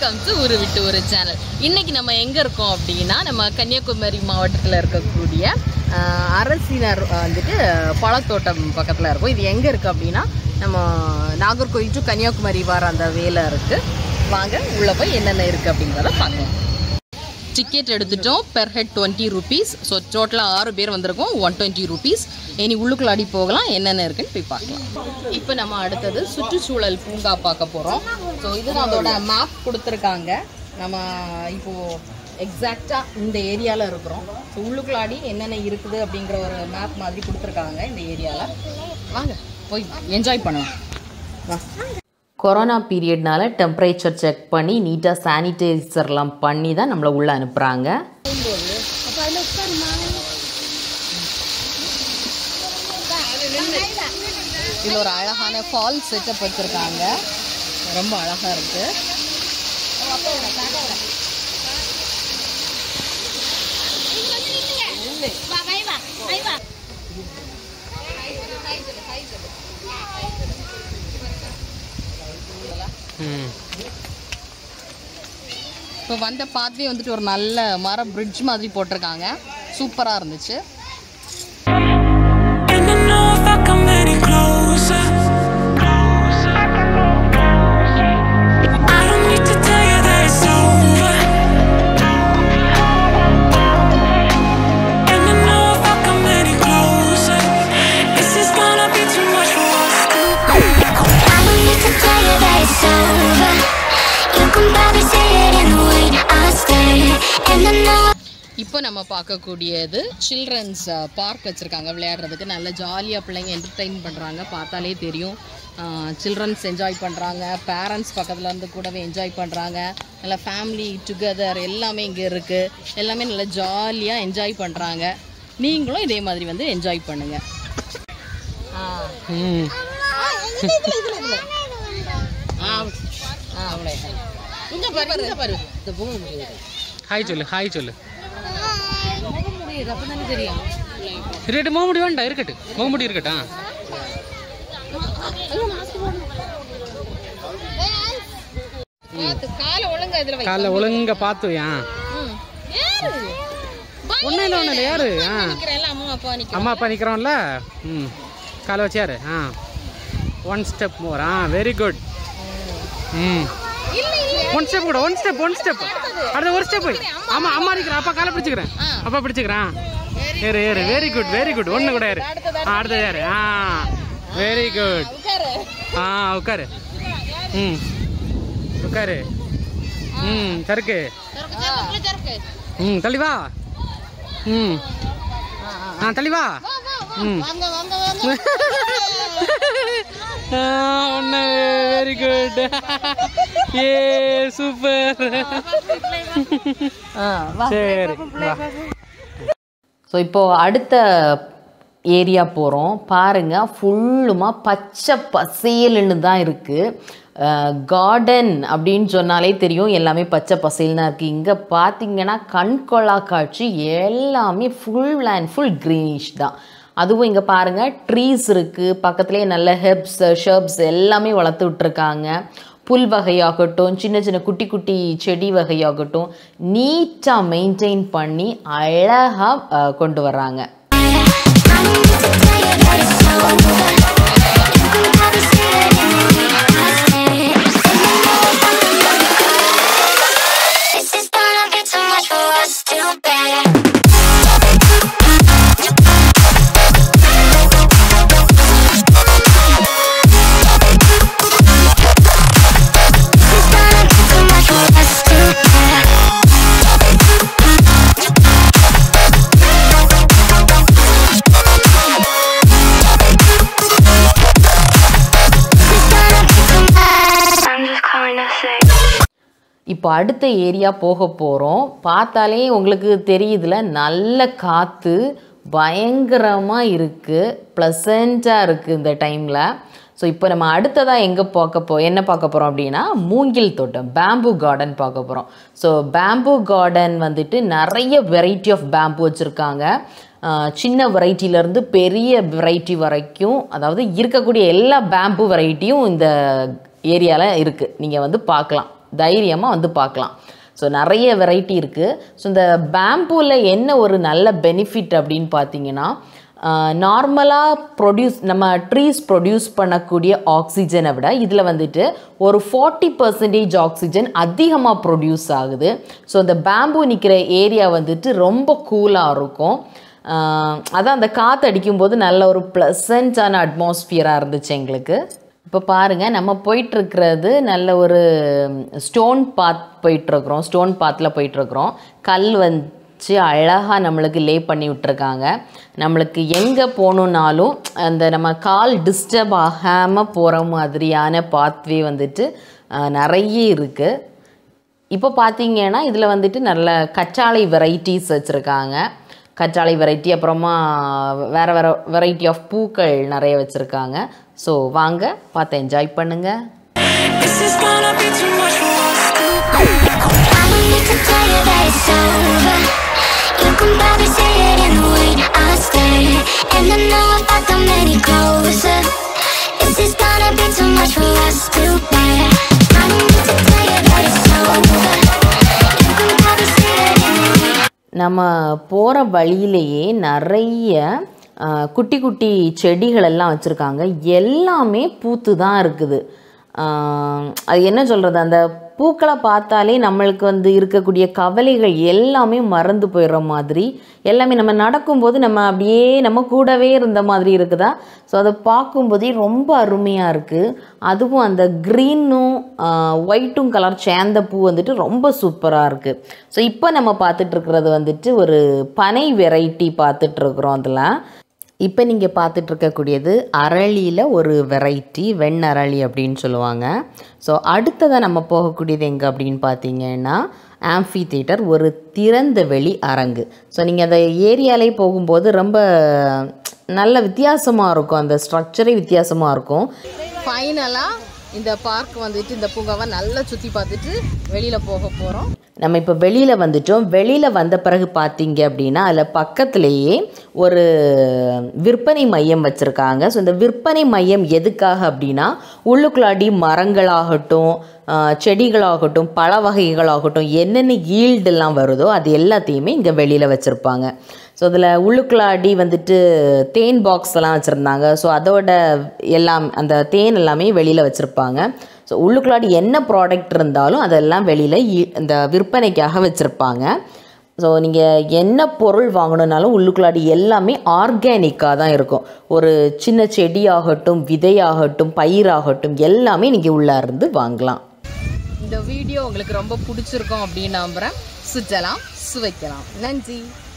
Welcome to ஒரு விட்டு ஒரு சேனல் இன்னைக்கு நம்ம எங்க இருக்கோம் அப்படின்னா நம்ம கன்னியாகுமரி மாவட்டத்தில் இருக்கக்கூடிய ஆஹ், அரசினர் வந்துட்டு பழத்தோட்டம் பக்கத்தில் இருக்கும் இது எங்க இருக்கு அப்படின்னா நம்ம நாகர்கோயில் டு கன்னியாகுமரி வர அந்த வேலை இருக்கு வாங்க உள்ள போய் என்னென்ன இருக்கு அப்படிங்கிறத பார்க்கலாம் டிக்கெட் எடுத்துட்டோம் per head twenty rupees so டோட்டலாக ஆறு பேர் வந்திருக்கோம் ஒன் டுவெண்ட்டி ருபீஸ் இனி உள்ளுக்குள்ள அடி போகலாம் என்னென்ன இருக்குன்னு போய் பார்க்கலாம் இப்போ நம்ம அடுத்தது சுற்றுச்சூழல் பூங்கா பார்க்க போகிறோம் ஸோ இதுதான் அதோட மேப் கொடுத்துருக்காங்க நம்ம இப்போது எக்ஸாக்டாக இந்த ஏரியாவில் இருக்கிறோம் ஸோ உள்ளுக்குள்ளாடி என்னென்ன இருக்குது அப்படிங்கிற ஒரு மேப் மாதிரி கொடுத்துருக்காங்க இந்த ஏரியாவில் வாங்க போய் என்ஜாய் பண்ணுவோம் வா கொரோனா பீரியட்னால டெம்பரேச்சர் செக் பண்ணி நீட்டாக சானிடைசர்லாம் பண்ணி தான் நம்மளை உள்ளே அனுப்புகிறாங்க இதில் ஒரு அழகான ஃபால் செட்டப் வச்சுருக்காங்க ரொம்ப அழகாக இருக்குது இப்போ வந்த பாத்வே வந்துட்டு ஒரு நல்ல மர பிரிட்ஜ் மாதிரி போட்டிருக்காங்க சூப்பராக இருந்துச்சு And I know if I come any closer, I don't need to tell you that it's over. And I know if I come any closer, this is gonna be too much for us to I don't need to tell you that it's over. You can probably see it in the way I stare. And I know. இப்போ நம்ம பார்க்கக்கூடியது children's park வச்சுருக்காங்க விளையாடுறதுக்கு நல்ல ஜாலியாக பிள்ளைங்க entertain பண்ணுறாங்க பார்த்தாலே தெரியும் சில்ட்ரன்ஸ் என்ஜாய் பண்ணுறாங்க பேரண்ட்ஸ் பக்கத்தில் இருந்து கூடவே என்ஜாய் பண்ணுறாங்க நல்ல ஃபேமிலி டுகெதர் எல்லாமே இங்கே இருக்குது எல்லாமே நல்ல ஜாலியாக என்ஜாய் பண்ணுறாங்க நீங்களும் இதே மாதிரி வந்து என்ஜாய் பண்ணுங்கள் அவ்வளோ இங்கே பாரு இங்கே பாரு இந்த போக முடியாது ஹாய் சொல்லு ஹாய் சொல்லு போக முடியாது அப்போ தானே தெரியும் இருக்கட்டும் முகமுடி வேண்டாம் இருக்கட்டும் முகமுடி இருக்கட்டும் பார்த்து காலை ஒழுங்கா இதுல வை காலைல ஒழுங்கா பார்த்து ஏன் ம். யாரு ஒன்றும் இல்லை ஒன்றும் இல்லை யாரு ஆ நிக்கிறேன் எல்லாம் அம்மா அப்பா நிக்கிறேன் அம்மா அப்பா நிற்கிறோம்ல ம் காலை வச்சு யாரு ஆ ஒன் ஸ்டெப் மோர் ஆ வெரி குட் ம் ஒன் ஸ்டெப் கூட ஒன் ஸ்டெப் ஒன் ஸ்டெப் அடுத்த ஒரு ஸ்டெப் ஆமா அம்மா நிற்கிறேன் அப்பா காலை பிடிச்சிக்கிறேன் அப்பா பிடிச்சிக்கிறேன் ஏறு ஏறு வெரி குட் வெரி குட் ஒன்று கூட ஏறு ஆ அடுத்தது யாரு ஆ வெரி குட் உட்காரு ஆ உட்காரு ம் உட்காரு ம் சருக்கு சருக்கு சருக்கு சருக்கு ம் தள்ளி வா ம் ஆ தள்ளி வா ம் வாங்க வாங்க வாங்க ஒன்று வெரி குட் ஏ சூப்பர் சரி வா ஸோ இப்போது அடுத்த ஏரியா போகிறோம் பாருங்கள் ஃபுல்லுமா பச்சை பசேல்னு தான் இருக்குது கார்டன் அப்படின்னு சொன்னாலே தெரியும் எல்லாமே பச்சை பசேல்னா இருக்குது இங்கே பார்த்தீங்கன்னா கண்கொள்ளா காட்சி எல்லாமே ஃபுல் அண்ட் ஃபுல் க்ரீனிஷ் தான் அதுவும் இங்கே பாருங்கள் ட்ரீஸ் இருக்குது பக்கத்துலேயே நல்ல ஹெப்ஸ் ஷர்ப்ஸ் எல்லாமே வளர்த்து விட்ருக்காங்க புல் வகையாகட்டும் சின்ன சின்ன குட்டி குட்டி செடி வகையாகட்டும் நீட்டாக மெயின்டைன் பண்ணி அழகாக கொண்டு வர்றாங்க I don't need to tell you that it's over. You can probably see it in the way I stare. And I know if I come any closer, this is gonna be too much for us to bear. This is gonna be too much for us to bear. This is gonna be too much. I'm just calling to say. இப்போ அடுத்த area போக போகிறோம் பார்த்தாலே உங்களுக்கு தெரியுதுல நல்ல காற்று பயங்கரமாக இருக்குது ப்ளசண்ட்டாக இருக்குது இந்த டைமில் ஸோ இப்போ நம்ம அடுத்ததாக எங்கே பார்க்க போ என்ன பார்க்க போகிறோம் அப்படின்னா மூங்கில் தோட்டம் பேம்பு கார்டன் பார்க்க போகிறோம் ஸோ பேம்பு கார்டன் வந்துட்டு நிறைய வெரைட்டி ஆஃப் பேம்பு வச்சுருக்காங்க சின்ன வெரைட்டிலேருந்து பெரிய வெரைட்டி வரைக்கும் அதாவது இருக்கக்கூடிய எல்லா பேம்பு வெரைட்டியும் இந்த ஏரியாவில் இருக்குது நீங்கள் வந்து பார்க்கலாம் தைரியமாக வந்து பார்க்கலாம் ஸோ நிறைய வெரைட்டி இருக்குது ஸோ இந்த பேம்பூவில் என்ன ஒரு நல்ல பெனிஃபிட் அப்படின்னு பார்த்தீங்கன்னா நார்மலாக ப்ரொடியூஸ் நம்ம ட்ரீஸ் ப்ரொடியூஸ் பண்ணக்கூடிய ஆக்சிஜனை விட இதில் வந்துட்டு ஒரு ஃபார்ட்டி பர்சன்டேஜ் ஆக்சிஜன் அதிகமாக ப்ரொடியூஸ் ஆகுது ஸோ இந்த பேம்பு நிற்கிற ஏரியா வந்துட்டு ரொம்ப கூலாக இருக்கும் ஆஹ் அதான் அந்த காற்று அடிக்கும்போது நல்ல ஒரு ப்ளசண்ட்டான அட்மாஸ்பியராக இருந்துச்சு எங்களுக்கு இப்போ பாருங்கள் நம்ம போயிட்டுருக்கிறது நல்ல ஒரு ஸ்டோன் பாத் போயிட்டுருக்குறோம் ஸ்டோன் பாத்தில் போயிட்டுருக்குறோம் கல் வச்சு அழகாக நம்மளுக்கு லே பண்ணி விட்டுருக்காங்க நம்மளுக்கு எங்கே போகணுன்னாலும் அந்த நம்ம கால் டிஸ்டர்ப் ஆகாமல் போகிற மாதிரியான பாத்வே வந்துட்டு ஆஹ், நிறைய இருக்குது இப்போ பார்த்தீங்கன்னா இதில் வந்துட்டு நல்ல கற்றாழை வெரைட்டிஸ் வச்சுருக்காங்க கற்றாழை வெரைட்டி அப்புறமா வேறு வேறு வெரைட்டி ஆஃப் பூக்கள் நிறைய வச்சுருக்காங்க ஸோ வாங்க பார்த்து என்ஜாய் பண்ணுங்கள் This is gonna be too much for us to I don't need to tell you that it's over. You can probably see it in the way I stare. And I know if I come any closer, this is gonna be too much for us to bear. I don't need to tell you that it's over. You can probably see it in the way நம்ம போகிற வழியிலேயே நிறைய ஆ, குட்டி குட்டி செடிகள் எல்லாம் வச்சுருக்காங்க எல்லாமே பூத்து தான் இருக்குது ஆ, அது என்ன சொல்கிறது அந்த பூக்களை பார்த்தாலே நம்மளுக்கு வந்து இருக்கக்கூடிய கவலைகள் எல்லாமே மறந்து போயிடுற மாதிரி எல்லாமே நம்ம நடக்கும்போது நம்ம அப்படியே நம்ம கூடவே இருந்த மாதிரி இருக்குதா ஸோ அதை பார்க்கும்போதே ரொம்ப அருமையாக இருக்குது அதுவும் அந்த க்ரீனும் ஒயிட்டும் கலர் சேர்ந்த பூ வந்துட்டு ரொம்ப சூப்பராக இருக்குது ஸோ இப்போ நம்ம பார்த்துட்ருக்கிறது வந்துட்டு ஒரு பனை வெரைட்டி பார்த்துட்ருக்குறோம் அதில் இப்போ நீங்கள் பார்த்துட்டு இருக்கக்கூடியது அரளியில் ஒரு வெரைட்டி வெண்ணரளி அப்படின்னு சொல்லுவாங்க ஸோ அடுத்ததாக நம்ம போகக்கூடியது எங்கே அப்படின்னு பார்த்தீங்கன்னா ஆம்ஃபி தியேட்டர் ஒரு திறந்த வெளி அரங்கு ஸோ நீங்கள் அந்த ஏரியாலே போகும்போது ரொம்ப நல்ல வித்தியாசமாக இருக்கும் அந்த ஸ்ட்ரக்சரே வித்தியாசமாக இருக்கும் ஃபைனலாக இந்த பார்க் வந்துட்டு இந்த பூங்காவை நல்லா சுற்றி பார்த்துட்டு வெளியில் போக போகிறோம் நம்ம இப்போ வெளியில் வந்துட்டோம் வெளியில் வந்த பிறகு பார்த்தீங்க அப்படின்னா அதில் பக்கத்துலேயே ஒரு விற்பனை மையம் வச்சுருக்காங்க ஸோ இந்த விற்பனை மையம் எதுக்காக அப்படின்னா உள்ளுக்குள்ளாடி மரங்களாகட்டும் ஆஹ், செடிகளாகட்டும் பழ வகைகளாகட்டும் என்னென்ன ஈல்டெல்லாம் வருதோ அது எல்லாத்தையுமே இங்கே வெளியில் வச்சுருப்பாங்க ஸோ அதில் உள்ளுக்குள்ளாடி வந்துட்டு தேன் பாக்ஸ் எல்லாம் வச்சுருந்தாங்க ஸோ அதோட எல்லாம் அந்த தேன் எல்லாமே வெளியில் வச்சுருப்பாங்க ஸோ உள்ளுக்குள்ளாடி என்ன ப்ராடக்ட் இருந்தாலும் அதெல்லாம் வெளியில் இந்த விற்பனைக்காக வச்சுருப்பாங்க ஸோ நீங்கள் என்ன பொருள் வாங்கணுன்னாலும் உள்ளுக்குள்ளாடி எல்லாமே ஆர்கானிக்காக தான் இருக்கும் ஒரு சின்ன செடியாகட்டும் விதையாகட்டும் பயிராகட்டும் எல்லாமே நீங்கள் உள்ளே இருந்து வாங்கலாம் இந்த வீடியோ உங்களுக்கு ரொம்ப பிடிச்சிருக்கும் அப்படின்னு நம்புகிறேன் சுற்றலாம் சுவைக்கலாம் நன்றி